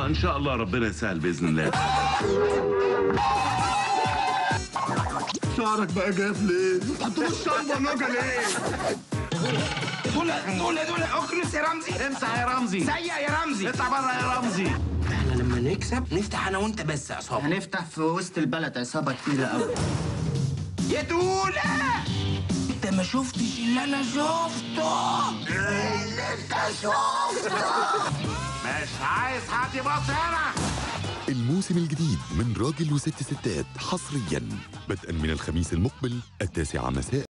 ان شاء الله ربنا يسهل باذن الله شعرك بقى جاف ليه؟ ما تحطلوش شعر برنجة ليه؟ دول دول دول اخلص يا رمزي امسح يا رمزي سيء يا رمزي اطلع بره يا رمزي احنا لما نكسب نفتح انا وانت بس عصابه هنفتح في وسط البلد عصابة كبيرة قوي يا دولة انت ما شفتش اللي انا شفته اللي انت شفته مش عايز حد يبص هنا الموسم الجديد من راجل وست ستات حصريا بدءا من الخميس المقبل التاسعة مساء